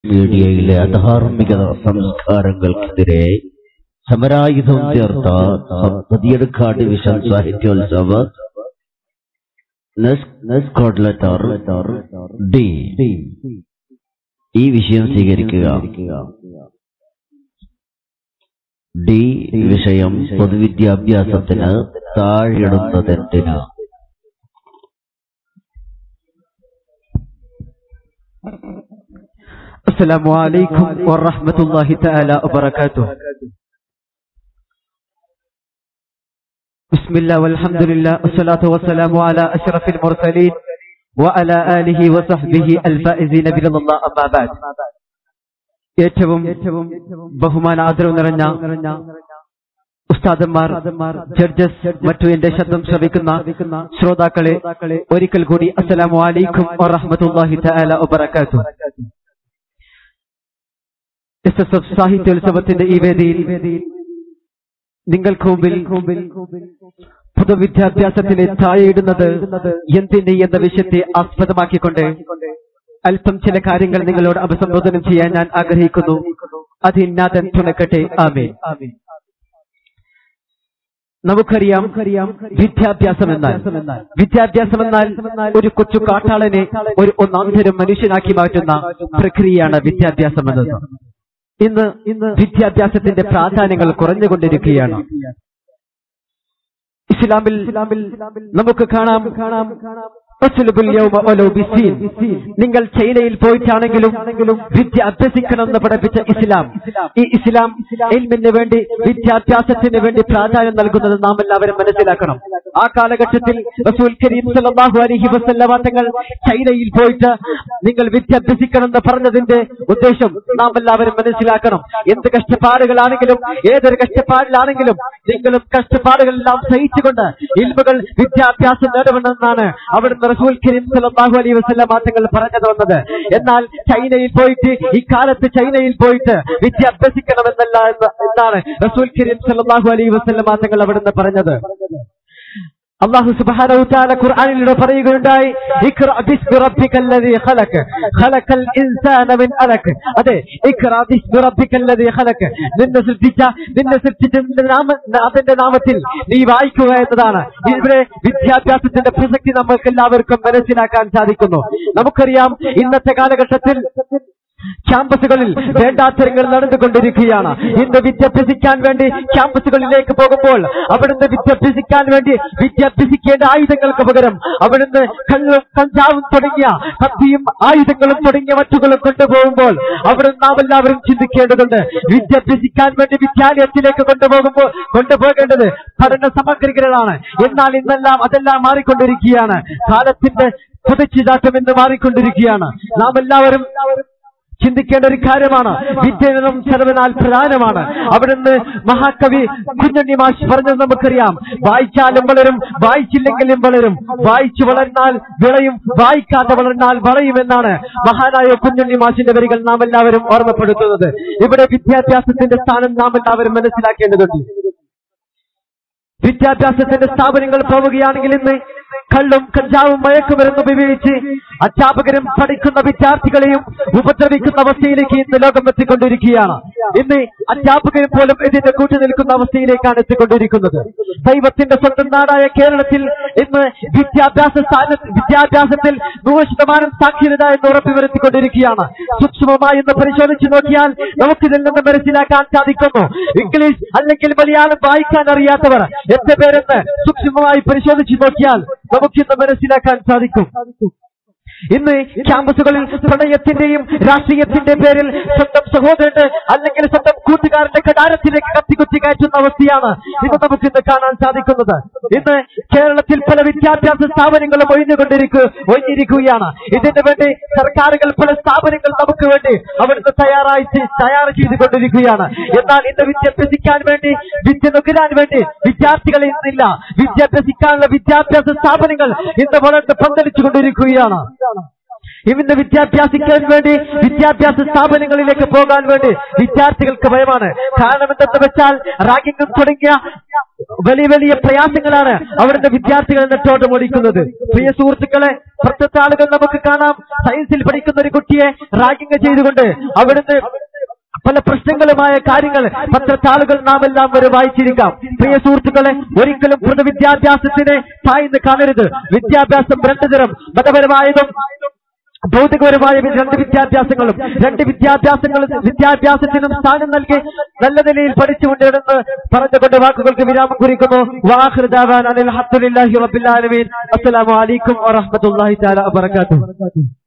മീഡിയയിലെ അധാർമിക സംസ്കാരങ്ങൾക്കെതിരെ സമരായുധം ചേർത്ത പതിയെടുക്കാട് ഡിവിഷൻ സാഹിത്യോത്സവ നെസ്കോട്ട് ലെറ്റർ ഡി ഈ വിഷയം സ്വീകരിക്കുക ഡി വിഷയം പൊതുവിദ്യാഭ്യാസത്തിന് താഴെടുത്തതെന്തിന് السلام عليكم ورحمة الله تعالى وبركاته بسم الله والحمد لله والصلاة والسلام على أشرف المرسلين وعلى آله وصحبه الفائزين برضا الله أما بعد ഏറ്റവും ബഹുമാന ആദരവ് നിറഞ്ഞ ഉസ്താദന്മാർ ജഡ്ജസ് മറ്റു എന്റെ ശബ്ദം ശ്രവിക്കുന്ന ശ്രോതാക്കളെ ഒരിക്കൽ കൂടി അസ്സലാമു അലൈക്കും വറഹ്മത്തുള്ളാഹി തആല വബറകാതുഹു എസ് എസ് എഫ് സാഹിത്യോത്സവത്തിന്റെ ഈ വേദിയിൽ നിങ്ങൾക്ക് മുമ്പിൽ പൊതുവിദ്യാഭ്യാസത്തിനെ താഴെയിടുന്നത് എന്തിന് എന്ന വിഷയത്തെ ആസ്പദമാക്കിക്കൊണ്ട് അല്പം ചില കാര്യങ്ങൾ നിങ്ങളോട് അഭിസംബോധനം ചെയ്യാൻ ഞാൻ ആഗ്രഹിക്കുന്നു അതിന്നാഥൻ തുണക്കട്ടെ ആമേ നമുക്കറിയാം വിദ്യാഭ്യാസം എന്നാൽ വിദ്യാഭ്യാസം എന്നാൽ ഒരു കൊച്ചു കാട്ടാളനെ ഒരു ഒന്നാന്തരം മനുഷ്യനാക്കി മാറ്റുന്ന പ്രക്രിയയാണ് വിദ്യാഭ്യാസം എന്നത് ഇന്ന് ഇന്ന് വിദ്യാഭ്യാസത്തിന്റെ പ്രാധാന്യങ്ങൾ കുറഞ്ഞുകൊണ്ടിരിക്കുകയാണ് ഇസ്ലാമിൽ നമുക്ക് കാണാം കാണാം നിങ്ങൾ ചൈനയിൽ പോയിട്ടാണെങ്കിലും വിദ്യ അഭ്യസിക്കണമെന്ന് പഠിപ്പിച്ച ഇസ്ലാം ഈ ഇസ്ലാം ഇൽമിന് വേണ്ടി വിദ്യാഭ്യാസത്തിന് വേണ്ടി പ്രാധാന്യം നൽകുന്നത് നാം എല്ലാവരും മനസ്സിലാക്കണം ആ കാലഘട്ടത്തിൽ റസൂൽ കരീം സല്ലല്ലാഹു അലൈഹി വസല്ലമ തങ്ങൾ ചൈനയിൽ പോയിട്ട് നിങ്ങൾ വിദ്യ അഭ്യസിക്കണമെന്ന് പറഞ്ഞതിന്റെ ഉദ്ദേശം നാം എല്ലാവരും മനസ്സിലാക്കണം എന്ത് കഷ്ടപ്പാടുകളാണെങ്കിലും ഏതൊരു കഷ്ടപ്പാടിലാണെങ്കിലും നിങ്ങളും കഷ്ടപ്പാടുകളെല്ലാം സഹിച്ചുകൊണ്ട് ഇൽമുകൾ വിദ്യാഭ്യാസം നേടണമെന്നാണ് അവിടുന്ന് റസൂൽ കരീം സല്ലല്ലാഹു അലൈഹി വസല്ലമ തങ്ങൾ പറഞ്ഞു തന്നത് എന്നാൽ ചൈനയിൽ പോയിട്ട് ഇക്കാലത്ത് ചൈനയിൽ പോയിട്ട് വിദ്യ അഭ്യസിക്കണമെന്നല്ല എന്ന് എന്നാണ് റസൂൽ കരീം സല്ലല്ലാഹു അലൈഹി വസല്ലമ തങ്ങൾ അവിടുന്ന് പറഞ്ഞത് അള്ളാഹു സുബ്ഹാനഹു തആല ഖുർആനിലൂടെ പറയുകയുണ്ടായി ഇഖ്റ ബിസ്മി റബ്ബിക്കല്ലദീ ഖലഖ ഖലഖൽ ഇൻസാന മിൻ അലഖ അതെ ഇഖ്റ ബിസ്മി റബ്ബിക്കല്ലദീ ഖലഖ നിന്നെ സൃഷ്ടിച്ച നിന്നെ സൃഷ്ടിച്ചതിന്റെ നാമ അതിന്റെ നാമത്തിൽ നീ വായിക്കുക എന്നതാണ് ഇവിടെ വിദ്യാഭ്യാസത്തിന്റെ പ്രസക്തി നമുക്ക് എല്ലാവർക്കും മനസ്സിലാക്കാൻ സാധിക്കുന്നു നമുക്കറിയാം ഇന്നത്തെ കാലഘട്ടത്തിൽ ക്യാമ്പസുകളിൽ വേണ്ടാത്തരങ്ങൾ നടന്നുകൊണ്ടിരിക്കുകയാണ് ഇന്ന് വിദ്യാഭ്യസിക്കാൻ വേണ്ടി ക്യാമ്പസുകളിലേക്ക് പോകുമ്പോൾ അവിടുന്ന് വിദ്യാഭ്യസിക്കാൻ വേണ്ടി വിദ്യാഭ്യസിക്കേണ്ട ആയുധങ്ങൾക്ക് പകരം അവിടുന്ന് കള്ളും കഞ്ചാവും തുടങ്ങിയ കത്തിയും ആയുധങ്ങളും തുടങ്ങിയ മറ്റുകളും കൊണ്ടുപോകുമ്പോൾ അവിടുന്ന് നാം എല്ലാവരും ചിന്തിക്കേണ്ടതുണ്ട് വിദ്യാഭ്യസിക്കാൻ വേണ്ടി വിദ്യാലയത്തിലേക്ക് കൊണ്ടുപോകുമ്പോൾ കൊണ്ടുപോകേണ്ടത് പഠന സാമഗ്രികളാണ് എന്നാൽ ഇന്നെല്ലാം അതെല്ലാം മാറിക്കൊണ്ടിരിക്കുകയാണ് കാലത്തിന്റെ പുതച്ചിതാട്ടം എന്ന് മാറിക്കൊണ്ടിരിക്കുകയാണ് നാം എല്ലാവരും ചിന്തിക്കേണ്ട ഒരു കാര്യമാണ് വിദ്യനം ചെലവിനാൽ പ്രധാനമാണ് അവിടുന്ന് മഹാകവി കുഞ്ഞണ്ണി മാഷ് പറഞ്ഞത് നമുക്കറിയാം വായിച്ചാലും വളരും വായിച്ചില്ലെങ്കിലും വളരും വായിച്ചു വളർന്നാൽ വിളയും വായിക്കാതെ വളർന്നാൽ വളയുമെന്നാണ് മഹാനായ കുഞ്ഞണ്ണി മാഷിന്റെ വരികൾ നാം എല്ലാവരും ഓർമ്മപ്പെടുത്തുന്നത് ഇവിടെ വിദ്യാഭ്യാസത്തിന്റെ സ്ഥാനം നാം എല്ലാവരും മനസ്സിലാക്കേണ്ടതുണ്ട് വിദ്യാഭ്യാസത്തിന്റെ സ്ഥാപനങ്ങൾ പോവുകയാണെങ്കിൽ ഇന്ന് കള്ളും കഞ്ചാവും മയക്കുമരുന്ന് ഉപയോഗിച്ച് അധ്യാപകരും പഠിക്കുന്ന വിദ്യാർത്ഥികളെയും ഉപദ്രവിക്കുന്ന അവസ്ഥയിലേക്ക് ഇന്ന് ലോകം എത്തിക്കൊണ്ടിരിക്കുകയാണ് ഇന്ന് അധ്യാപകരും പോലും ഇതിന്റെ കൂട്ടി നിൽക്കുന്ന അവസ്ഥയിലേക്കാണ് എത്തിക്കൊണ്ടിരിക്കുന്നത് ദൈവത്തിന്റെ സ്വന്തം നാടായ കേരളത്തിൽ ഇന്ന് വിദ്യാഭ്യാസ സ്ഥാന വിദ്യാഭ്യാസത്തിൽ നൂറ് ശതമാനം സാക്ഷരത എന്ന് ഉറപ്പുവരുത്തിക്കൊണ്ടിരിക്കുകയാണ് സൂക്ഷ്മമായി ഒന്ന് പരിശോധിച്ചു നോക്കിയാൽ നമുക്കിതിൽ നിന്ന് മനസ്സിലാക്കാൻ സാധിക്കുന്നു ഇംഗ്ലീഷ് അല്ലെങ്കിൽ മലയാളം വായിക്കാൻ അറിയാത്തവർ എത്ര പേരെന്ന് സൂക്ഷ്മമായി പരിശോധിച്ചു നോക്കിയാൽ നമുക്കിന്ന് മനസ്സിലാക്കാൻ സാധിക്കും ഇന്ന് ക്യാമ്പസുകളിൽ പ്രണയത്തിന്റെയും രാഷ്ട്രീയത്തിന്റെ പേരിൽ സ്വന്തം സഹോദരന്റെ അല്ലെങ്കിൽ സ്വന്തം കൂട്ടുകാരന്റെ കടാരത്തിലേക്ക് കത്തിക്കുത്തി കയറ്റുന്ന അവസ്ഥയാണ് ഇന്ന് നമുക്ക് ഇന്ന് കാണാൻ സാധിക്കുന്നത് ഇന്ന് കേരളത്തിൽ പല വിദ്യാഭ്യാസ സ്ഥാപനങ്ങളും ഒഴിഞ്ഞുകൊണ്ടിരിക്കു ഒഴിഞ്ഞിരിക്കുകയാണ് ഇതിനു വേണ്ടി സർക്കാരുകൾ പല സ്ഥാപനങ്ങൾ നമുക്ക് വേണ്ടി അവിടുന്ന് തയ്യാറായി തയ്യാർ ചെയ്തുകൊണ്ടിരിക്കുകയാണ് എന്നാൽ ഇന്ന് വിദ്യാഭ്യസിക്കാൻ വേണ്ടി വിദ്യ നുകരാൻ വേണ്ടി വിദ്യാർത്ഥികൾ ഇന്നില്ല വിദ്യാഭ്യസിക്കാനുള്ള വിദ്യാഭ്യാസ സ്ഥാപനങ്ങൾ ഇന്ന് വളർന്ന് പന്തലിച്ചു കൊണ്ടിരിക്കുകയാണ് ഇന്ന് വിദ്യാഭ്യാസിക്കാൻ വേണ്ടി വിദ്യാഭ്യാസ സ്ഥാപനങ്ങളിലേക്ക് പോകാൻ വേണ്ടി വിദ്യാർത്ഥികൾക്ക് ഭയമാണ് കാരണം എന്തെന്ന് വെച്ചാൽ റാഗിങ്ങും തുടങ്ങിയ വലിയ വലിയ പ്രയാസങ്ങളാണ് അവിടുത്തെ വിദ്യാർത്ഥികൾ നെട്ടോട്ടം ഓടിക്കുന്നത് പ്രിയ സുഹൃത്തുക്കളെ പുറത്തത്തെ ആളുകൾ നമുക്ക് കാണാം സയൻസിൽ പഠിക്കുന്ന ഒരു കുട്ടിയെ റാഗിങ് ചെയ്തുകൊണ്ട് അവിടുന്ന് പല പ്രശ്നങ്ങളുമായ കാര്യങ്ങൾ പത്രത്താളുകൾ നാം എല്ലാം വരെ വായിച്ചിരിക്കാം പ്രിയ സുഹൃത്തുക്കളെ ഒരിക്കലും പൊതുവിദ്യാഭ്യാസത്തിനെ താഴ്ന്ന് കാണരുത് വിദ്യാഭ്യാസം രണ്ടു തരം മതപരമായതും ഭൗതികപരമായ വി- രണ്ട് വിദ്യാഭ്യാസങ്ങളും രണ്ട് വിദ്യാഭ്യാസങ്ങളും വിദ്യാഭ്യാസത്തിനും സ്ഥാനം നൽകി നല്ല നിലയിൽ പഠിച്ചുകൊണ്ടിരുന്ന് പറഞ്ഞുകൊണ്ട് വാക്കുകൾക്ക് വിരാമം കുറിക്കുന്നു വാഹൃദാവാൻ അലഹമുല്ലാഹി റബിൻ അസ്സലാമു അലൈക്കും വറഹമത്തല്ലാഹി തആല വബറകാതുഹു